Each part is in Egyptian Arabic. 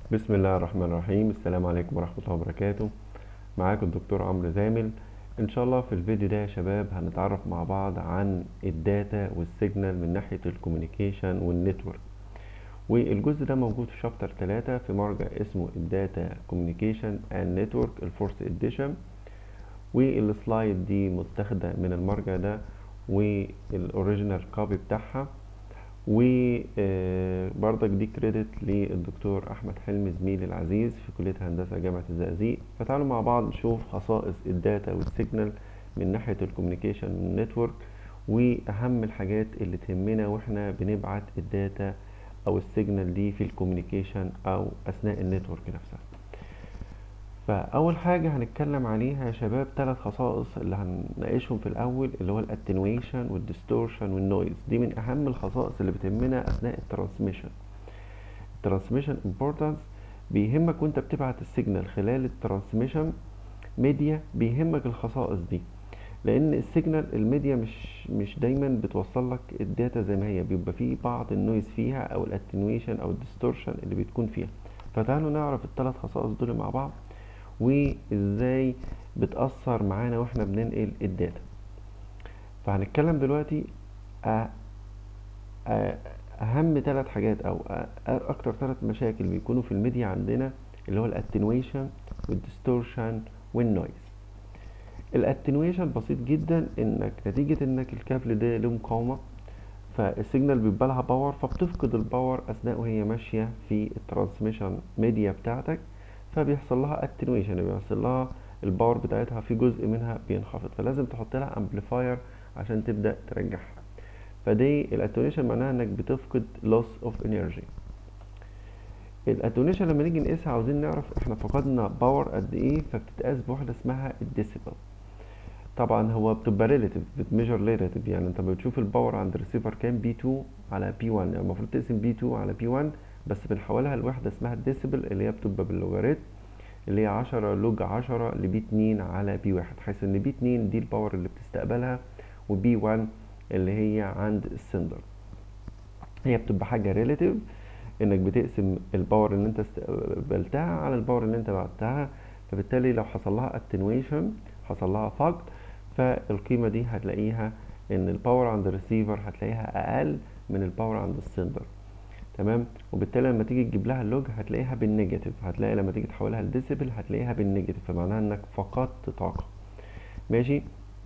بسم الله الرحمن الرحيم السلام عليكم ورحمة الله وبركاته معاكم الدكتور عمرو زامل ان شاء الله في الفيديو ده يا شباب هنتعرف مع بعض عن الداتا والسيجنال من ناحية الكوميونيكيشن والنتورك والجزء ده موجود في شابتر 3 في مرجع اسمه الداتا كوميونيكيشن اند نتورك الفورث اديشن والسلايد دي متاخدة من المرجع ده والاوريجينال كوبي بتاعها وبرضك دي كريدت للدكتور احمد حلمي زميلي العزيز في كليه هندسه جامعه الزقازيق فتعالوا مع بعض نشوف خصائص الداتا والسيجنال من ناحيه الكوميونيكيشن نتورك واهم الحاجات اللي تهمنا واحنا بنبعت الداتا او السيجنال دي في الكوميونيكيشن او اثناء النتورك نفسها فاول حاجه هنتكلم عليها يا شباب ثلاث خصائص اللي هنناقشهم في الاول اللي هو الاتنويشن والديستورشن والنويز دي من اهم الخصائص اللي بتهمنا اثناء الترانسميشن الترانسميشن امبورتانس بيهمك وانت بتبعت السيجنال خلال الترانسميشن ميديا بيهمك الخصائص دي لان السيجنال الميديا مش مش دايما بتوصل لك الداتا زي ما هي بيبقى فيه بعض النويز فيها او الاتنويشن او الديستورشن اللي بتكون فيها فتعالوا نعرف الثلاث خصائص دول مع بعض وازاي بتأثر معانا واحنا بننقل الداتا فهنتكلم دلوقتي اهم ثلاث حاجات او اكتر ثلاث مشاكل بيكونوا في الميديا عندنا اللي هو الاتنويشن والديستورشن والنويز الاتنويشن بسيط جدا انك نتيجة انك الكابل ده له مقاومة فالسيجنال بيبقى لها باور فبتفقد الباور اثناء وهي ماشية في الترانسميشن ميديا بتاعتك فبيحصل لها اتنويشن بيحصل لها الباور بتاعتها في جزء منها بينخفض فلازم تحط لها امبليفاير عشان تبدا ترجعها فدي الاتنويشن معناها انك بتفقد loss of energy الاتنويشن لما نيجي نقيسها عاوزين نعرف احنا فقدنا باور قد ايه فبتتقاس بوحده اسمها الديسيبل طبعا هو بتبقى ريليتيف بتميجر ريليتيف يعني انت بتشوف الباور عند الريسيفر كام بي 2 على بي 1 يعني المفروض تقسم بي 2 على بي 1 بس بنحولها لوحده اسمها الديسيبل اللي هي بتبقى باللوغاريتم اللي هي 10 لوج 10 لبي 2 على بي 1 حيث ان بي 2 دي الباور اللي بتستقبلها وبي 1 اللي هي عند السندر هي بتبقى حاجه ريليتيف انك بتقسم الباور اللي انت استقبلتها على الباور اللي انت بعتها فبالتالي لو حصل لها اتنويشن حصل لها فقد فالقيمه دي هتلاقيها ان الباور عند الريسيفر هتلاقيها اقل من الباور عند السندر تمام وبالتالي لما تيجي تجيب لها اللوج هتلاقيها بالنيجاتيف هتلاقي لما تيجي تحولها لديسيبل هتلاقيها بالنيجاتيف فمعناها انك فقدت طاقه ماشي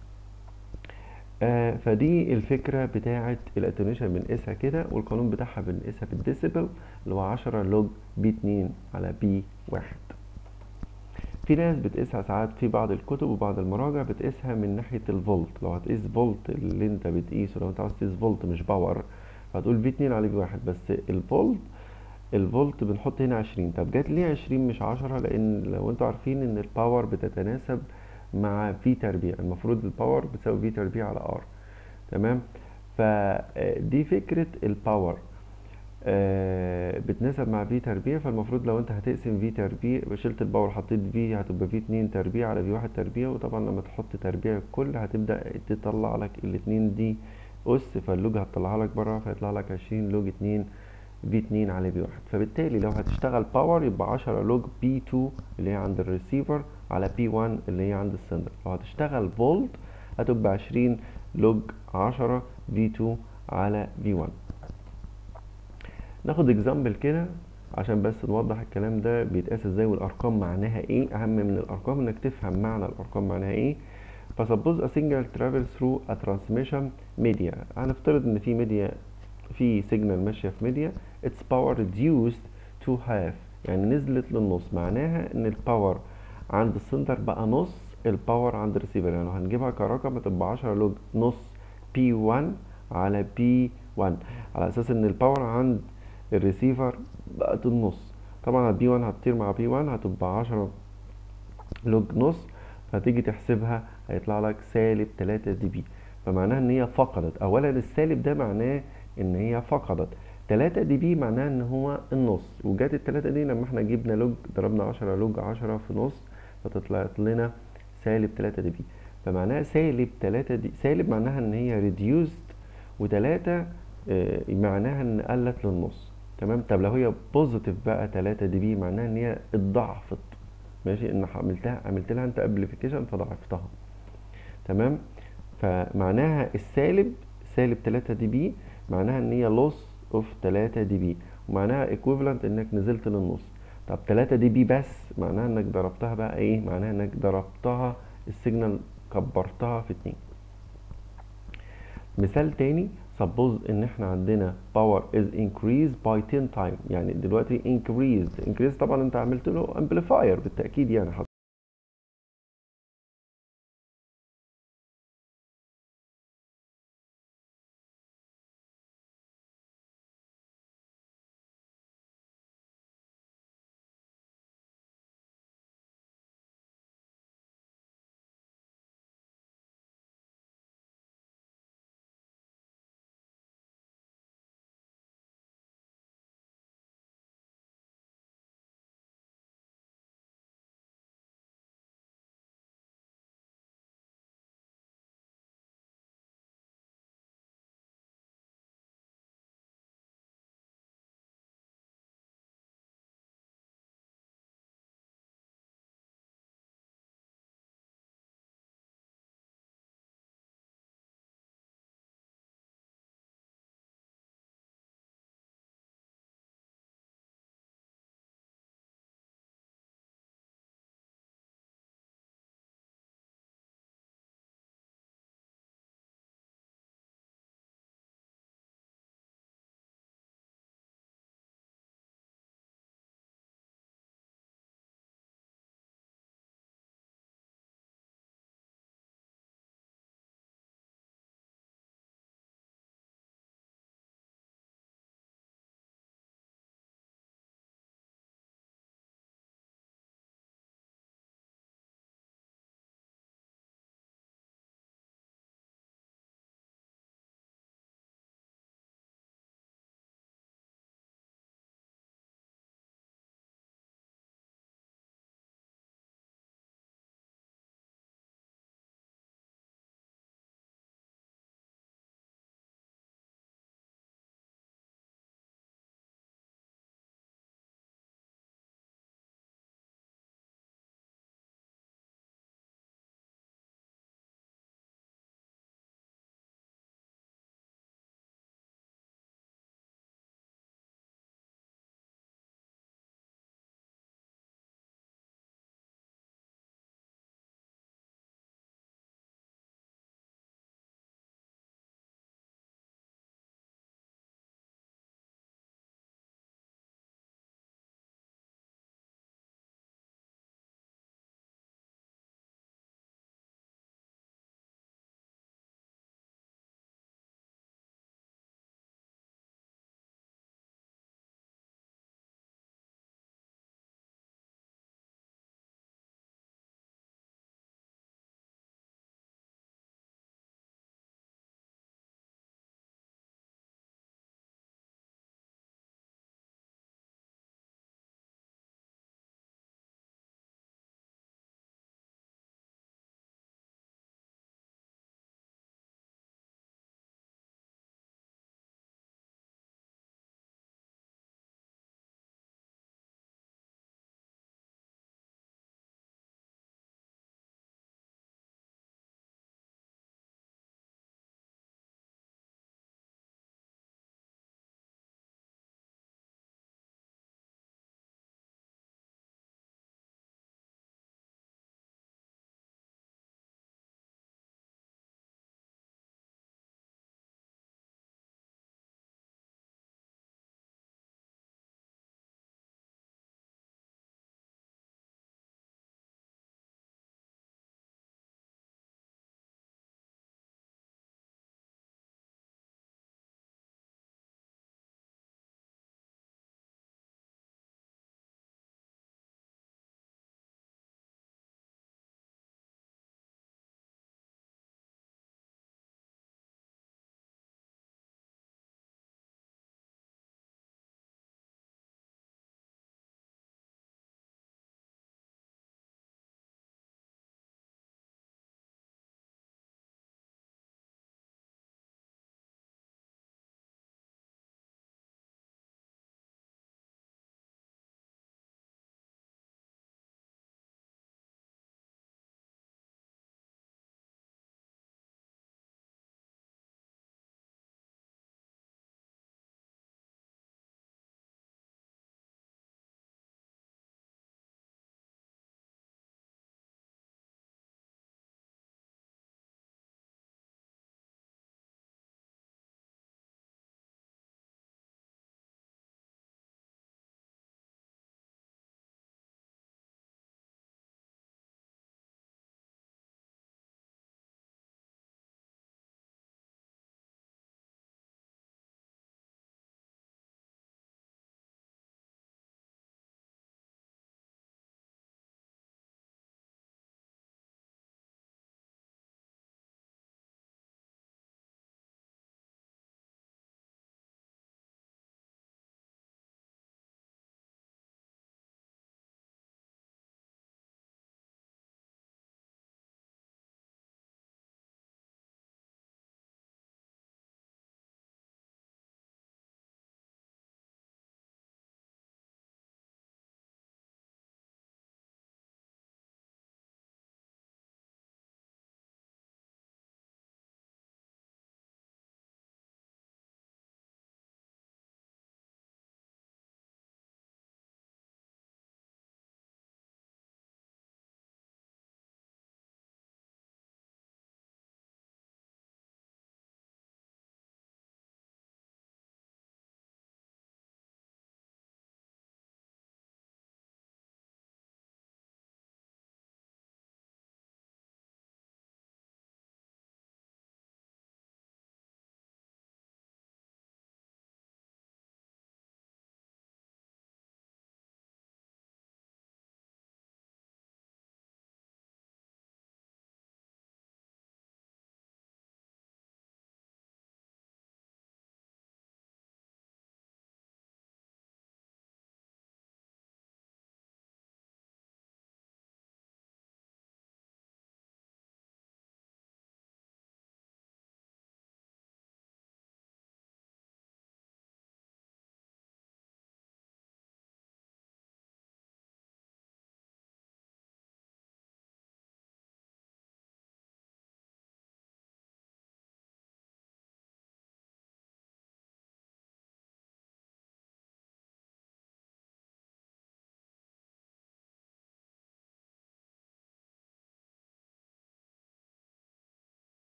آه فدي الفكره بتاعه الاتنويشن بنقيسها كده والقانون بتاعها بنقيسها بالديسيبل اللي هو 10 لوج بي 2 على بي 1 في ناس بتقيسها ساعات في بعض الكتب وبعض المراجع بتقيسها من ناحيه الفولت لو هتقيس فولت اللي انت بتقيسه لو انت عاوز تقيس فولت مش باور هتقول في 2 على في 1 بس الفولت الفولت بنحط هنا 20 طب جات ليه 20 مش 10 لان لو انتوا عارفين ان الباور بتتناسب مع في تربيع المفروض الباور بتساوي في تربيع على ار تمام فدي فكرة الباور آه بتناسب مع في تربيع فالمفروض لو انت هتقسم في تربيع شلت الباور حطيت في هتبقى في 2 تربيع على في 1 تربيع وطبعا لما تحط تربيع الكل هتبدأ تطلع لك الاتنين دي اس فاللوج هتطلعها لك بره فيطلع لك 20 لوج 2 في 2 على في 1 فبالتالي لو هتشتغل باور يبقى 10 لوج بي 2 اللي هي عند الريسيفر على بي 1 اللي هي عند السندر لو هتشتغل فولت هتبقى 20 لوج 10 في 2 على في 1 ناخد اكزامبل كده عشان بس نوضح الكلام ده بيتقاس ازاي والارقام معناها ايه اهم من الارقام انك تفهم معنى الارقام معناها ايه فسبوز a signal travels through a transmission media هنفترض ان في ميديا في سيجنال ماشيه في ميديا its power reduced to half يعني نزلت للنص معناها ان الباور عند السنتر بقى نص الباور عند الريسيفر يعني هنجيبها كرقم هتبقى 10 لوج نص بي 1 على بي 1 على اساس ان الباور عند الريسيفر بقت النص طبعا البي 1 هتطير مع بي 1 هتبقى 10 لوج نص فتيجي تحسبها هيطلع لك سالب 3 دي بي فمعناها ان هي فقدت اولا السالب ده معناه ان هي فقدت 3 دي بي معناها ان هو النص وجات ال 3 دي لما احنا جبنا لوج ضربنا 10 لوج 10 في نص فتطلعت لنا سالب 3 دي بي فمعناها سالب 3 دي سالب معناها ان هي ريديوزد و3 معناها ان قلت للنص تمام طب لو هي بوزيتيف بقى 3 دي بي معناها ان هي اتضاعفت ماشي ان عملتها عملت لها انت امبليفيكيشن فضاعفتها تمام فمعناها السالب سالب 3 دي بي معناها ان هي لوس اوف 3 دي بي ومعناها ايكويفالنت انك نزلت للنص طب 3 دي بي بس معناها انك ضربتها بقى ايه معناها انك ضربتها السيجنال كبرتها في اتنين مثال تاني suppose ان احنا عندنا power is increased by 10 time يعني دلوقتي increased increased طبعا انت عملت له amplifier بالتأكيد يعني